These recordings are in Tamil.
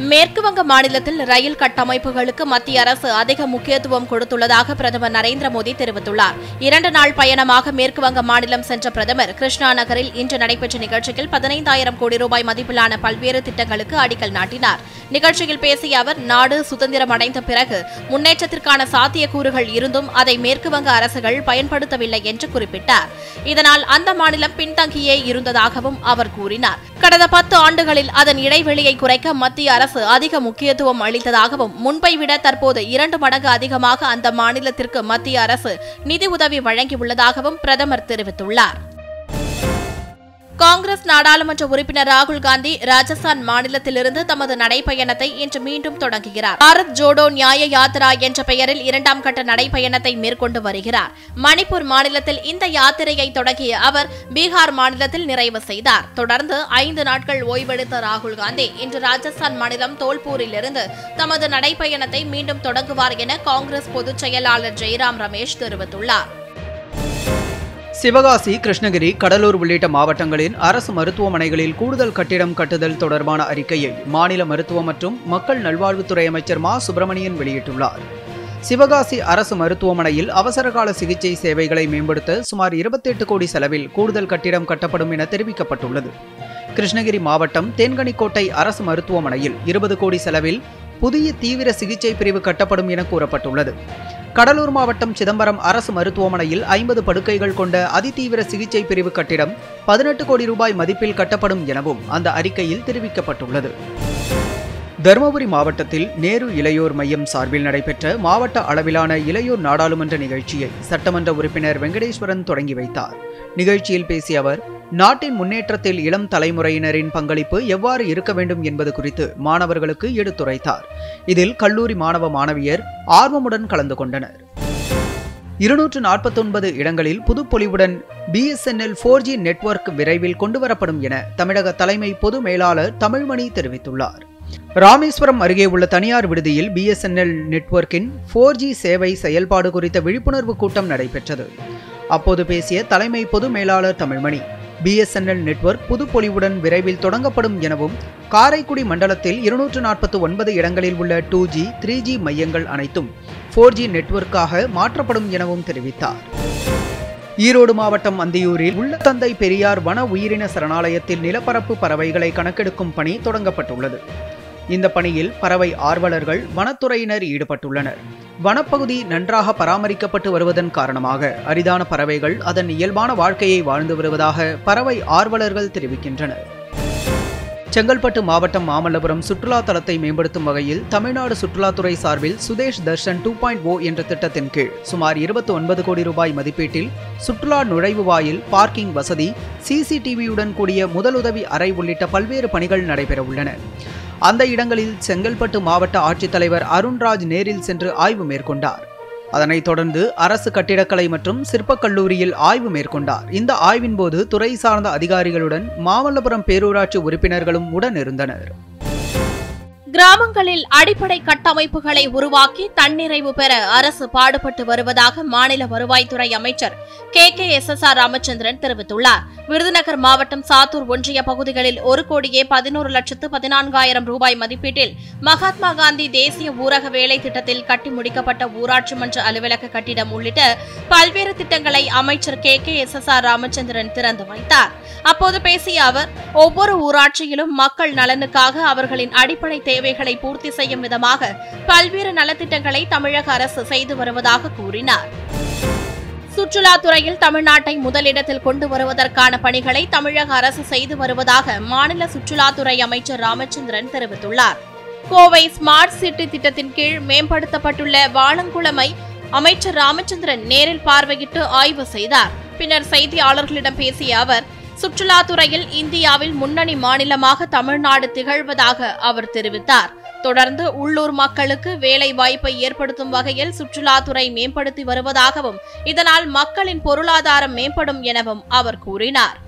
மேற்கு வங்க மாநிலத்தில் ரயில் கட்டமைப்புகளுக்கு மத்திய அரசு அதிக முக்கியத்துவம் கொடுத்துள்ளதாக பிரதமர் நரேந்திர மோடி தெரிவித்துள்ளார் இரண்டு நாள் பயணமாக மேற்கு வங்க மாநிலம் சென்ற பிரதமர் கிருஷ்ணா நகரில் இன்று நடைபெற்ற நிகழ்ச்சியில் பதினைந்தாயிரம் கோடி ரூபாய் மதிப்பிலான பல்வேறு திட்டங்களுக்கு அடிக்கல் நாட்டினார் நிகழ்ச்சியில் பேசிய அவர் நாடு சுதந்திரம் அடைந்த பிறகு முன்னேற்றத்திற்கான சாத்தியக்கூறுகள் இருந்தும் அதை மேற்கு வங்க அரசுகள் பயன்படுத்தவில்லை என்று குறிப்பிட்டார் இதனால் அந்த மாநிலம் பின்தங்கியே இருந்ததாகவும் அவர் கூறினார் கடந்த பத்து ஆண்டுகளில் அதன் இடைவெளியை குறைக்க மத்திய அரசு அதிக முக்கியத்துவம் அளித்ததாகவும் முன்பை விட தற்போது இரண்டு மடங்கு அதிகமாக அந்த மாநிலத்திற்கு மத்திய அரசு நிதி உதவி வழங்கியுள்ளதாகவும் பிரதமர் தெரிவித்துள்ளார் காங்கிரஸ் நாடாளுமன்ற உறுப்பினர் ராகுல் காந்தி ராஜஸ்தான் மாநிலத்திலிருந்து தமது நடைப்பயணத்தை இன்று மீண்டும் தொடங்குகிறார் பாரத் ஜோடோ நியாய யாத்ரா என்ற பெயரில் இரண்டாம் கட்ட நடைப்பயணத்தை மேற்கொண்டு வருகிறார் மணிப்பூர் மாநிலத்தில் இந்த யாத்திரையை தொடங்கிய அவர் பீகார் மாநிலத்தில் நிறைவு செய்தார் தொடர்ந்து ஐந்து நாட்கள் ஓய்வெடுத்த ராகுல் காந்தி இன்று ராஜஸ்தான் மாநிலம் தோல்பூரிலிருந்து தமது நடைப்பயணத்தை மீண்டும் தொடங்குவார் என காங்கிரஸ் பொதுச் செயலாளர் ஜெய்ராம் ரமேஷ் தெரிவித்துள்ளார் சிவகாசி கிருஷ்ணகிரி கடலூர் உள்ளிட்ட மாவட்டங்களின் அரசு மருத்துவமனைகளில் கூடுதல் கட்டிடம் கட்டுதல் தொடர்பான அறிக்கையை மாநில மருத்துவ மற்றும் மக்கள் நல்வாழ்வுத்துறை அமைச்சர் மா சுப்பிரமணியன் வெளியிட்டுள்ளார் சிவகாசி அரசு மருத்துவமனையில் அவசரகால சிகிச்சை சேவைகளை மேம்படுத்த சுமார் 28 கோடி செலவில் கூடுதல் கட்டிடம் கட்டப்படும் என தெரிவிக்கப்பட்டுள்ளது கிருஷ்ணகிரி மாவட்டம் தேன்கனிக்கோட்டை அரசு மருத்துவமனையில் இருபது கோடி செலவில் புதிய தீவிர சிகிச்சை பிரிவு கட்டப்படும் என கூறப்பட்டுள்ளது கடலூர் மாவட்டம் சிதம்பரம் அரசு மருத்துவமனையில் ஐம்பது படுக்கைகள் கொண்ட அதிதீவிர சிகிச்சை பிரிவு கட்டிடம் பதினெட்டு கோடி ரூபாய் மதிப்பில் கட்டப்படும் எனவும் அந்த அறிக்கையில் தெரிவிக்கப்பட்டுள்ளது தருமபுரி மாவட்டத்தில் நேரு இளையோர் மையம் சார்பில் நடைபெற்ற மாவட்ட அளவிலான இளையோர் நாடாளுமன்ற நிகழ்ச்சியை சட்டமன்ற உறுப்பினர் வெங்கடேஸ்வரன் தொடங்கி வைத்தார் நிகழ்ச்சியில் பேசிய அவர் நாட்டின் முன்னேற்றத்தில் இளம் தலைமுறையினரின் பங்களிப்பு எவ்வாறு இருக்க வேண்டும் என்பது குறித்து மாணவர்களுக்கு எடுத்துரைத்தார் இதில் கல்லூரி மாணவ மாணவியர் ஆர்வமுடன் கலந்து கொண்டனர் இருநூற்று நாற்பத்தொன்பது இடங்களில் புதுப்பொலிவுடன் பிஎஸ்என்எல் ஃபோர் ஜி நெட்வொர்க் விரைவில் கொண்டுவரப்படும் என தமிழக தலைமை பொது மேலாளர் தமிழ்மணி தெரிவித்துள்ளார் ராமேஸ்வரம் அருகே உள்ள தனியார் விடுதியில் பிஎஸ்என்எல் நெட்வொர்க்கின் ஃபோர் ஜி சேவை செயல்பாடு குறித்த விழிப்புணர்வு கூட்டம் நடைபெற்றது அப்போது பேசிய தலைமை பொது மேலாளர் தமிழ்மணி பிஎஸ்என்எல் நெட்வொர்க் புதுப்பொலிவுடன் விரைவில் தொடங்கப்படும் எனவும் காரைக்குடி மண்டலத்தில் இருநூற்று நாற்பத்தி ஒன்பது இடங்களில் உள்ள டூ ஜி த்ரீ ஜி மையங்கள் அனைத்தும் ஃபோர் ஜி நெட்வொர்க்காக மாற்றப்படும் எனவும் தெரிவித்தார் ஈரோடு மாவட்டம் அந்தியூரில் உள்ள தந்தை பெரியார் வன உயிரின சரணாலயத்தில் நிலப்பரப்பு பறவைகளை கணக்கெடுக்கும் பணி தொடங்கப்பட்டுள்ளது இந்த பணியில் பறவை ஆர்வலர்கள் வனத்துறையினர் ஈடுபட்டுள்ளனர் வனப்பகுதி நன்றாக பராமரிக்கப்பட்டு வருவதன் காரணமாக அரிதான பறவைகள் அதன் இயல்பான வாழ்க்கையை வாழ்ந்து வருவதாக பறவை ஆர்வலர்கள் தெரிவிக்கின்றனர் செங்கல்பட்டு மாவட்டம் மாமல்லபுரம் சுற்றுலா தலத்தை மேம்படுத்தும் வகையில் தமிழ்நாடு சுற்றுலாத்துறை சார்பில் Swadesh Darshan two point O என்ற திட்டத்தின் கீழ் சுமார் இருபத்தி ஒன்பது கோடி ரூபாய் மதிப்பீட்டில் சுற்றுலா நுழைவு வாயில் பார்க்கிங் வசதி சிசிடிவியுடன் கூடிய முதலுதவி அறை உள்ளிட்ட பல்வேறு பணிகள் நடைபெறவுள்ளன அந்த இடங்களில் செங்கல்பட்டு மாவட்ட ஆட்சித்தலைவர் அருண்ராஜ் நேரில் சென்று ஆய்வு மேற்கொண்டார் அதனைத் தொடர்ந்து அரசு கட்டிடக்கலை மற்றும் சிற்பக் கல்லூரியில் ஆய்வு மேற்கொண்டார் இந்த ஆய்வின் போது துறை சார்ந்த அதிகாரிகளுடன் மாமல்லபுரம் பேரூராட்சி உறுப்பினர்களும் உடன் இருந்தனர் கிராமங்களில் அடிப்படை கட்டமைப்புகளை உருவாக்கி தன்னிறைவு பெற அரசு பாடுபட்டு வருவதாக மாநில வருவாய்த்துறை அமைச்சர் K K S S R Ramachandran தெரிவித்துள்ளார் விருதுநகர் மாவட்டம் சாத்தூர் ஒன்றிய பகுதிகளில் ஒரு கோடியே பதினோரு லட்சத்து பதினான்காயிரம் ரூபாய் மதிப்பீட்டில் மகாத்மா காந்தி தேசிய ஊரக வேலை திட்டத்தில் கட்டி முடிக்கப்பட்ட ஊராட்சி மன்ற அலுவலக கட்டிடம் உள்ளிட்ட பல்வேறு திட்டங்களை அமைச்சர் K K S S R Ramachandran திறந்து வைத்தார் அப்போது பேசிய அவர் ஒவ்வொரு ஊராட்சியிலும் மக்கள் நலனுக்காக அவர்களின் அடிப்படை தேவைகளை பூர்த்தி செய்யும் விதமாக பல்வேறு நலத்திட்டங்களை தமிழக அரசு செய்து வருவதாக கூறினார் சுற்றுலாத்துறையில் தமிழ்நாட்டை முதலிடத்தில் கொண்டு வருவதற்கான பணிகளை தமிழக அரசு செய்து வருவதாக மாநில சுற்றுலாத்துறை அமைச்சர் ராமச்சந்திரன் தெரிவித்துள்ளார் கோவை ஸ்மார்ட் சிட்டி திட்டத்தின் கீழ் மேம்படுத்தப்பட்டுள்ள வாழங்குளமை அமைச்சர் ராமச்சந்திரன் நேரில் பார்வையிட்டு ஆய்வு செய்தார் பின்னர் செய்தியாளர்களிடம் பேசிய அவர் சுற்றுலாத்துறையில் இந்தியாவில் முன்னணி மாநிலமாக தமிழ்நாடு திகழ்வதாக அவர் தெரிவித்தார் தொடர்ந்து உள்ளூர் மக்களுக்கு வேலை வாய்ப்பை ஏற்படுத்தும் வகையில் சுற்றுலாத்துறை மேம்படுத்தி வருவதாகவும் இதனால் மக்களின் பொருளாதாரம் மேம்படும் எனவும் அவர் கூறினார்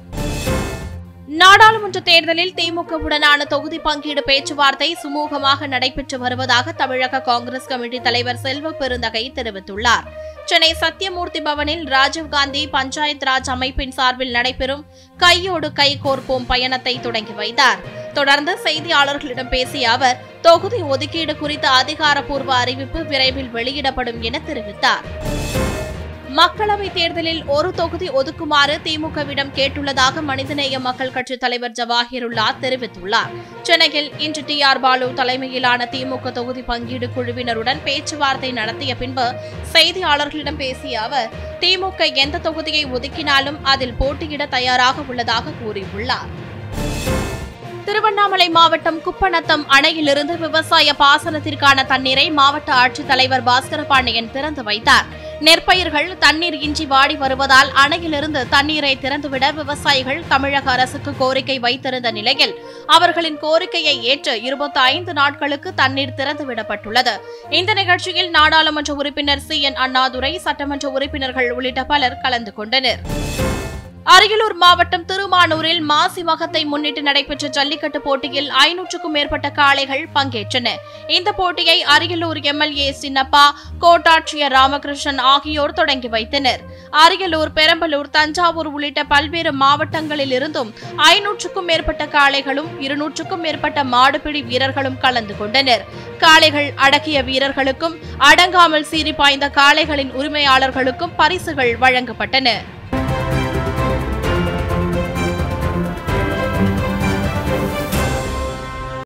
நாடாளுமன்ற தேர்தலில் திமுகவுடனான தொகுதி பங்கீடு பேச்சுவார்த்தை சுமூகமாக நடைபெற்று வருவதாக தமிழக காங்கிரஸ் கமிட்டி தலைவர் செல்வ பெருந்தகை தெரிவித்துள்ளார் சென்னை சத்தியமூர்த்தி பவனில் ராஜீவ்காந்தி பஞ்சாயத் ராஜ் அமைப்பின் சார்பில் நடைபெறும் கையோடு கை கோர்ப்போம் பயணத்தை தொடங்கி வைத்தார் தொடர்ந்து செய்தியாளர்களிடம் பேசிய அவர் தொகுதி ஒதுக்கீடு குறித்த அதிகாரப்பூர்வ அறிவிப்பு விரைவில் வெளியிடப்படும் என தெரிவித்தார் மக்களவைத் தேர்தலில் ஒரு தொகுதி ஒதுக்குமாறு திமுகவிடம் கேட்டுள்ளதாக மனிதநேய மக்கள் கட்சித் தலைவர் ஜவாஹிருல்லா தெரிவித்துள்ளார் சென்னையில் இன்று டி ஆர் பாலு தலைமையிலான திமுக தொகுதி பங்கீடு குழுவினருடன் பேச்சுவார்த்தை நடத்திய பின்பு செய்தியாளர்களிடம் பேசிய அவர் திமுக எந்த தொகுதியை ஒதுக்கினாலும் அதில் போட்டியிட தயாராக உள்ளதாக கூறியுள்ளார் திருவண்ணாமலை மாவட்டம் குப்பநத்தம் அணையிலிருந்து விவசாய பாசனத்திற்கான தண்ணீரை மாவட்ட ஆட்சித்தலைவர் பாஸ்கர பாண்டியன் திறந்து வைத்தார் நெற்பயிர்கள் தண்ணீர் இன்றி வாடி வருவதால் அணையிலிருந்து தண்ணீரை திறந்துவிட விவசாயிகள் தமிழக அரசுக்கு கோரிக்கை வைத்திருந்த நிலையில் அவர்களின் கோரிக்கையை ஏற்று இருபத்தி ஐந்து நாட்களுக்கு தண்ணீர் திறந்துவிடப்பட்டுள்ளது இந்த நிகழ்ச்சியில் நாடாளுமன்ற உறுப்பினர் சி என் அண்ணாதுரை சட்டமன்ற உறுப்பினர்கள் உள்ளிட்ட பலர் கலந்து கொண்டனர் அரியலூர் மாவட்டம் திருமானூரில் மாசி மகத்தை முன்னிட்டு நடைபெற்ற ஜல்லிக்கட்டு போட்டியில் ஐநூற்றுக்கும் மேற்பட்ட காளைகள் பங்கேற்றன இந்த போட்டியை அரியலூர் எம்எல்ஏ சின்னப்பா கோட்டாட்சியர் ராமகிருஷ்ணன் ஆகியோர் தொடங்கி வைத்தனர் அரியலூர் பெரம்பலூர் தஞ்சாவூர் உள்ளிட்ட பல்வேறு மாவட்டங்களில் இருந்தும் ஐநூற்றுக்கும் மேற்பட்ட காளைகளும் இருநூற்றுக்கும் மேற்பட்ட மாடுபிடி வீரர்களும் கலந்து கொண்டனர் காளைகள் அடக்கிய வீரர்களுக்கும் அடங்காமல் சீறி பாய்ந்த காளைகளின் உரிமையாளர்களுக்கும் பரிசுகள் வழங்கப்பட்டன